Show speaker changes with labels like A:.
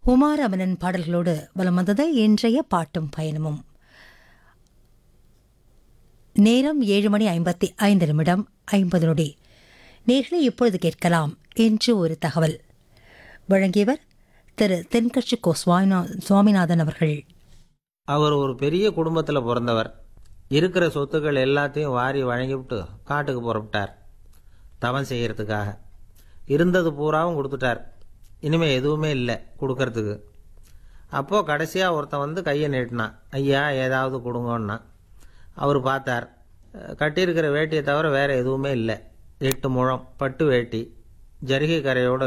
A: உமாரமணன் பாடல்களோடு வலம் வந்தது இன்றைய பாட்டும் பயணமும் நேரம் ஏழு மணி ஐம்பத்தி ஐந்து நிமிடம் ஐம்பது நொடி நேர்களை இப்பொழுது கேட்கலாம் என்று ஒரு தகவல் வழங்கியவர் திரு தென்கட்சி கோ சுவாமிநா சுவாமிநாதன் அவர்கள்
B: அவர் ஒரு பெரிய குடும்பத்தில் பிறந்தவர் இருக்கிற சொத்துக்கள் எல்லாத்தையும் வாரி வழங்கிவிட்டு காட்டுக்கு புறப்பட்டார் தவம் செய்யறதுக்காக இருந்தது பூராவும் கொடுத்துட்டார் இனிமே எதுவுமே இல்லை கொடுக்கறதுக்கு அப்போது கடைசியாக ஒருத்தன் வந்து கையை நீட்டினான் ஐயா ஏதாவது கொடுங்கன்னா அவர் பார்த்தார் அஹ், கட்டியிருக்கிற வேட்டியை தவிர வேறு எதுவுமே இல்லை எட்டு முழம் பட்டு வேட்டி ஜரிகை கரையோடு